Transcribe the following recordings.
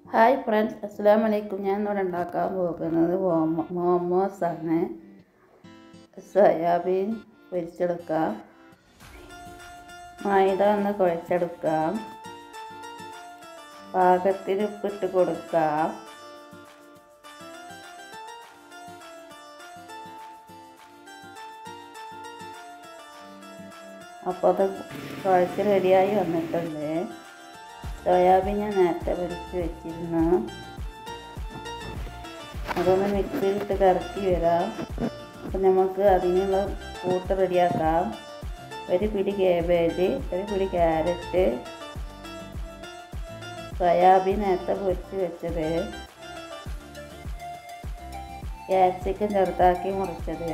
hi friends അസ്സാം വലൈക്കും ഞാൻ ഇവിടെ ഉണ്ടാക്കാൻ പോകുന്നത് മോമോ മോമോസ് ആണ് സോയാബീൻ പൊരിച്ചെടുക്കാം മൈദ ഒന്ന് കുഴച്ചെടുക്കാം പാകത്തിന് ഉപ്പിട്ട് കൊടുക്കാം അപ്പോൾ അത് കുഴച്ച് റെഡിയായി വന്നിട്ടുണ്ട് സോയാബീൻ ഞാൻ നേരത്തെ പൊരിച്ച് വെച്ചിരുന്നു അതൊന്ന് മിക്സിയിലിട്ട് കറക്കി വരാം അപ്പം നമുക്ക് അതിനുള്ള കൂട്ട് റെഡിയാക്കാം ഒരു പിടി കേബേജ് ഒരു പിടി ക്യാരറ്റ് സോയാബീൻ നേരത്തെ പൊരിച്ച് വെച്ചത് ക്യാപ്സിക്കം ചെറുതാക്കി മുറിച്ചത്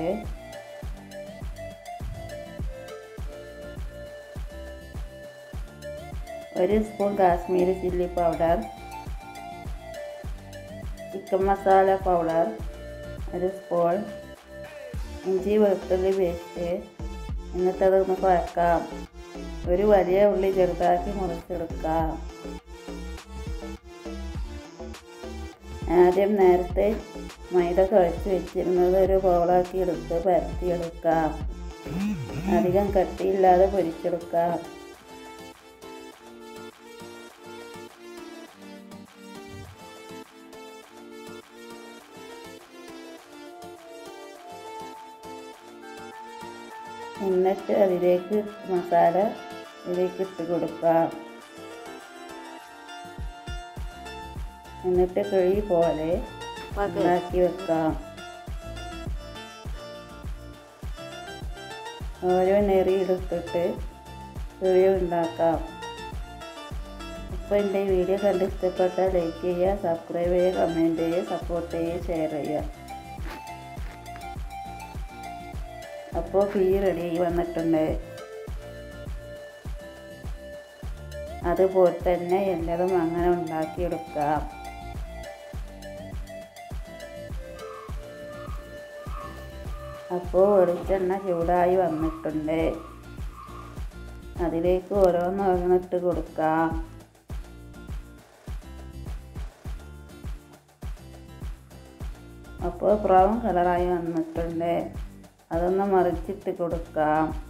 ഒരു spoon Kashmiri chilli powder chicken masala powder ഒരു സ്പൂൺ ഇഞ്ചി വെളുത്തുള്ളി പേസ്റ്റ് എന്നിട്ട് അതൊന്ന് കുഴക്കാം ഒരു വലിയ ഉള്ളി ചെറുതാക്കി മുറിച്ചെടുക്കാം ആദ്യം നേരത്തെ മൈദ കുഴച്ച് വെച്ചിരുന്നത് ഒരു ബോളാക്കി എടുത്ത് പരത്തിയെടുക്കാം അധികം കട്ടിയില്ലാതെ പൊരിച്ചെടുക്കാം എന്നിട്ട് അതിലേക്ക് മസാല ഇതിലേക്ക് ഇട്ട് കൊടുക്കാം എന്നിട്ട് കിഴി പോലെ ഉണ്ടാക്കി വെക്കാം ഓരോ നെറിയിലെത്തിട്ട് കിഴി ഉണ്ടാക്കാം അപ്പോൾ എൻ്റെ വീഡിയോ കണ്ട് ഇഷ്ടപ്പെട്ടാൽ ലൈക്ക് ചെയ്യുക സബ്സ്ക്രൈബ് ചെയ്യുക കമൻറ്റ് ചെയ്യുക സപ്പോർട്ട് ചെയ്യുക ഷെയർ ചെയ്യുക അപ്പോൾ ഫീ റെഡിയായി വന്നിട്ടുണ്ട് അതുപോലെ തന്നെ എല്ലാതും അങ്ങനെ ഉണ്ടാക്കിയെടുക്കാം അപ്പോൾ വെളിച്ചെണ്ണ ചൂടായി വന്നിട്ടുണ്ട് അതിലേക്ക് ഓരോന്ന് ഓരോന്നിട്ട് കൊടുക്കാം അപ്പോൾ ബ്രൗൺ കളറായി വന്നിട്ടുണ്ട് അതൊന്ന് മറിച്ചിട്ട് കൊടുക്കാം